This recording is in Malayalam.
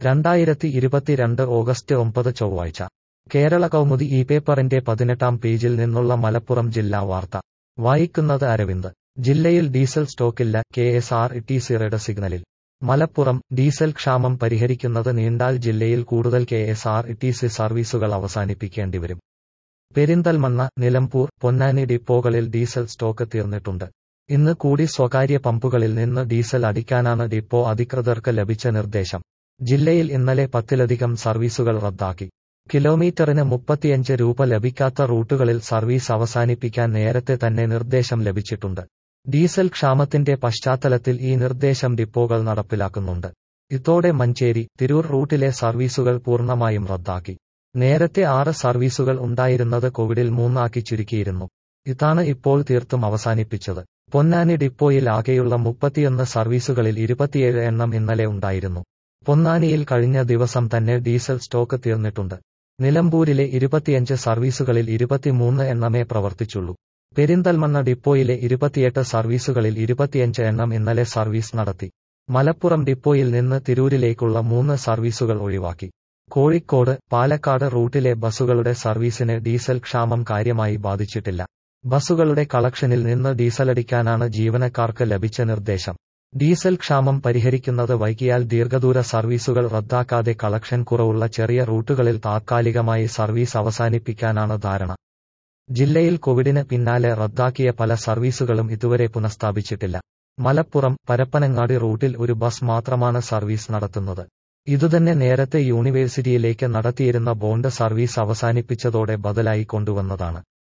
രണ്ടായിരത്തി ഇരുപത്തിരണ്ട് ഓഗസ്റ്റ് ഒമ്പത് ചൊവ്വാഴ്ച കേരള കൗമുദി ഈ പേപ്പറിന്റെ പതിനെട്ടാം പേജിൽ നിന്നുള്ള മലപ്പുറം ജില്ലാ വാർത്ത വായിക്കുന്നത് അരവിന്ദ് ജില്ലയിൽ ഡീസൽ സ്റ്റോക്കില്ല K S R T C red സിഗ്നലിൽ മലപ്പുറം ഡീസൽ ക്ഷാമം പരിഹരിക്കുന്നത് നീണ്ടാൽ ജില്ലയിൽ കൂടുതൽ K S R T C സർവീസുകൾ അവസാനിപ്പിക്കേണ്ടിവരും പെരിന്തൽമണ്ണ നിലമ്പൂർ പൊന്നാനി ഡിപ്പോകളിൽ ഡീസൽ സ്റ്റോക്ക് തീർന്നിട്ടുണ്ട് ഇന്ന് കൂടി സ്വകാര്യ പമ്പുകളിൽ നിന്ന് ഡീസൽ അടിക്കാനാണ് ഡിപ്പോ അധികൃതർക്ക് ലഭിച്ച നിർദ്ദേശം ജില്ലയിൽ ഇന്നലെ പത്തിലധികം സർവീസുകൾ റദ്ദാക്കി കിലോമീറ്ററിന് മുപ്പത്തിയഞ്ച് രൂപ ലഭിക്കാത്ത റൂട്ടുകളിൽ സർവീസ് അവസാനിപ്പിക്കാൻ നേരത്തെ തന്നെ നിർദ്ദേശം ലഭിച്ചിട്ടുണ്ട് ഡീസൽ ക്ഷാമത്തിന്റെ പശ്ചാത്തലത്തിൽ ഈ നിർദ്ദേശം ഡിപ്പോകൾ നടപ്പിലാക്കുന്നുണ്ട് ഇതോടെ മഞ്ചേരി തിരൂർ റൂട്ടിലെ സർവീസുകൾ പൂർണ്ണമായും റദ്ദാക്കി നേരത്തെ ആറ് സർവീസുകൾ ഉണ്ടായിരുന്നത് കോവിഡിൽ മൂന്നാക്കി ചുരുക്കിയിരുന്നു ഇതാണ് ഇപ്പോൾ തീർത്തും അവസാനിപ്പിച്ചത് പൊന്നാനി ഡിപ്പോയിൽ ആകെയുള്ള മുപ്പത്തിയൊന്ന് സർവീസുകളിൽ ഇരുപത്തിയേഴ് എണ്ണം ഇന്നലെ ഉണ്ടായിരുന്നു പൊന്നാനിയിൽ കഴിഞ്ഞ ദിവസം തന്നെ ഡീസൽ സ്റ്റോക്ക് തീർന്നിട്ടുണ്ട് നിലമ്പൂരിലെ ഇരുപത്തിയഞ്ച് സർവീസുകളിൽ ഇരുപത്തിമൂന്ന് എണ്ണമേ പ്രവർത്തിച്ചുള്ളൂ പെരിന്തൽമണ്ണ ഡിപ്പോയിലെ ഇരുപത്തിയെട്ട് സർവീസുകളിൽ ഇരുപത്തിയഞ്ച് എണ്ണം ഇന്നലെ സർവീസ് നടത്തി മലപ്പുറം ഡിപ്പോയിൽ നിന്ന് തിരൂരിലേക്കുള്ള മൂന്ന് സർവീസുകൾ ഒഴിവാക്കി കോഴിക്കോട് പാലക്കാട് റൂട്ടിലെ ബസ്സുകളുടെ സർവീസിന് ഡീസൽ ക്ഷാമം കാര്യമായി ബാധിച്ചിട്ടില്ല ബസ്സുകളുടെ കളക്ഷനിൽ നിന്ന് ഡീസലടിക്കാനാണ് ജീവനക്കാർക്ക് ലഭിച്ച നിർദ്ദേശം ഡീസൽ ക്ഷാമം പരിഹരിക്കുന്നത് വൈകിയാൽ ദീർഘദൂര സർവീസുകൾ റദ്ദാക്കാതെ കളക്ഷൻ കുറവുള്ള ചെറിയ റൂട്ടുകളിൽ താത്കാലികമായി സർവീസ് അവസാനിപ്പിക്കാനാണ് ധാരണ ജില്ലയിൽ കോവിഡിന് പിന്നാലെ റദ്ദാക്കിയ പല സർവീസുകളും ഇതുവരെ പുനഃസ്ഥാപിച്ചിട്ടില്ല മലപ്പുറം പരപ്പനങ്ങാടി റൂട്ടിൽ ഒരു ബസ് മാത്രമാണ് സർവീസ് നടത്തുന്നത് ഇതുതന്നെ നേരത്തെ യൂണിവേഴ്സിറ്റിയിലേക്ക് നടത്തിയിരുന്ന ബോണ്ട് സർവീസ് അവസാനിപ്പിച്ചതോടെ ബദലായി കൊണ്ടുവന്നതാണ്